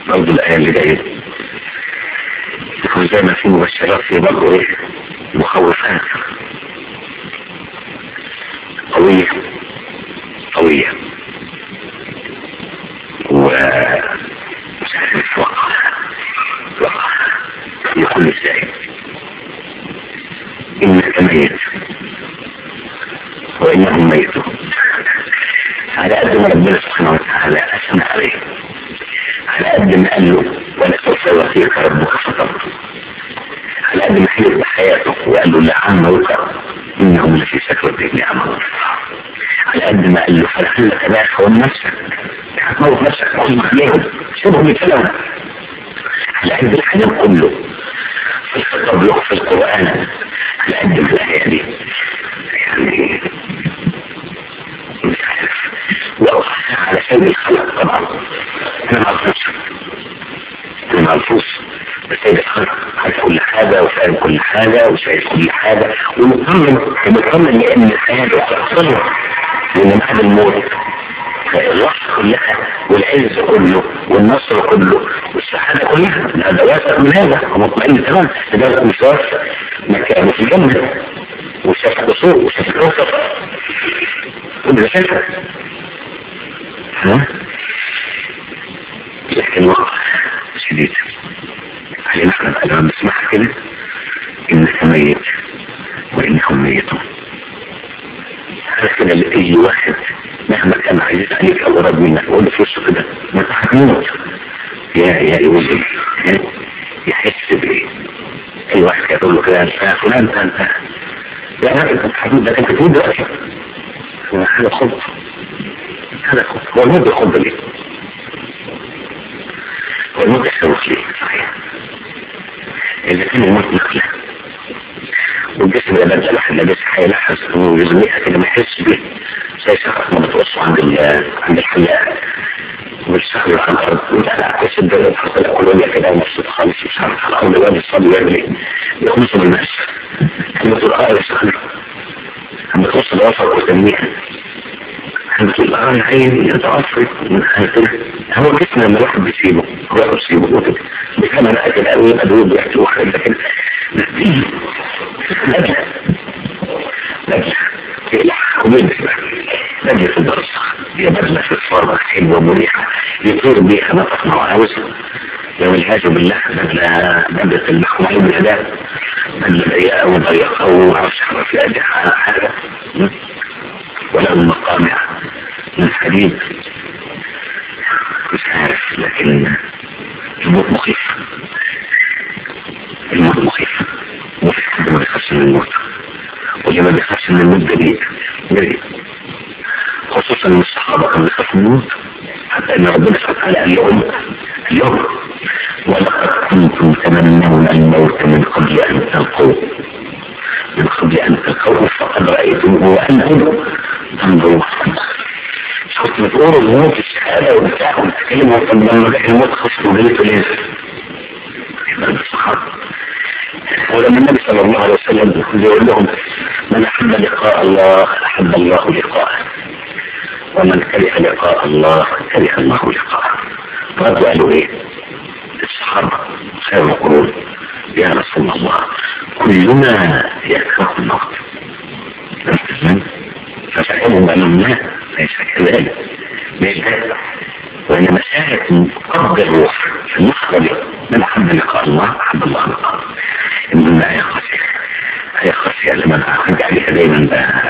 برضه الآية اللي جاية يكون زي ما في مبشرات في برضه ايه مخوفات قوية قوية و مش عارف وقع وقع يكون ازاي انك ميت وانهم ميتون على قد ما ربنا سبحانه وتعالى اثنى عليه على قد ما قال له ولا سوف يعطيك ربك فترضى على قد ما حلف بحياته وقال له لعمك انهم لفي سكرة نعمة على قد ما قال له فلعلك باخع نفسك هتموت نفسك تحزن عليهم سيبهم يتكلموا على قد الحديث كله في الخطاب في القرآن على قد ما الآية دي يعني مش عارف وأوحى على سيد الخلق طبعا أنا ما أعرفش أنا ما أعرفوش بس سيد الخلق عارف كل حاجة وفاهم كل حاجة وشايف كل حاجة ومطمن ومطمن لأن الحياة دي هتحصل لأن بعد الموت الراحة كلها والعز كله والنصر كله والسعادة كلها هذا واثق من هذا ومطمئن تمام لذلك مش واثق مكانه في الجنة وشاف القصور وشاف الكوكب كل ده شايفه ها لكن وقع شديد علينا احنا بقى لما نسمعها كده انك ميت وانهم ميتون هذا كده اللي تيجي واحد مهما كان عزيز عليك او قرب منك قول له في وشه كده ما انت هتموت يا يا يولي يحس بايه اي واحد كده يقول له كده يا فلان انت انت يا راجل انت هتموت ده انت تموت دلوقتي هذا خط هذا خط هو الموت الخط ليه هو الموت يحتوك ليه صحيح اذا كان الموت نقله والجسم ده بدأ الواحد لابس هيلاحظ انه يزميها كده ما يحسش بيه زي سقف ما بتوصوا عند عند الحلاق والسحب على الارض ولا لا كويس الدنيا تحصل كولونيا كده ومبسوط خالص مش عارف على اول واد الصبي يرجلي يخلصوا من الناس كلمة الآية يستخدم لما توصل وصل وتنميها لما تقول اه العين يتأثر هو الجسم لما الواحد بيسيبه هو بيسيبه كده بكام انا اكل قوي ادويه بيحكي واحد لكن لجنة لجنة وبالنسبة لجنة في الدرس هي بدلة في الصورة حلوة مريحة يطير بيها ما تصنع عاوزها لو العياذ بالله بدلة بدلة المحمول من الأداء بدلة ضيقة وضيقة ومعرفش في أي حاجة ولا المقامع من حديد مش عارف لكن الموت مخيف الموت مخيف وفي حد ما بيخافش من الموت واللي ما بيخافش من الموت جديد جديد خصوصا ان الصحابة كانوا بيخافوا من الموت حتى ان ربنا سبحانه وتعالى قال لهم اليوم ولقد كنتم تمنون الموت من قبل ان تلقوه من قبل ان تلقوه فقد رايتموه وانتم تنظرون كنت بتقولوا الموت الشهاده وبتاع وبتتكلموا لما جاء الموت خصم بيته ليه؟ الصحابه ولما النبي صلى الله عليه وسلم يقول لهم من احب لقاء الله احب الله لقاءه ومن كره لقاء الله كره الله لقاءه فقالوا قالوا ايه الصحابة خير القرون يا رسول الله كلنا يكره الموت ففعلهم انهم لا ليس كذلك ليس وإنما ساعة قبض الروح في اللحظة دي من أحب لقاء الله أحب الله لقاء إنما آية خاصية آية خاصية لما أخذ عليها دايما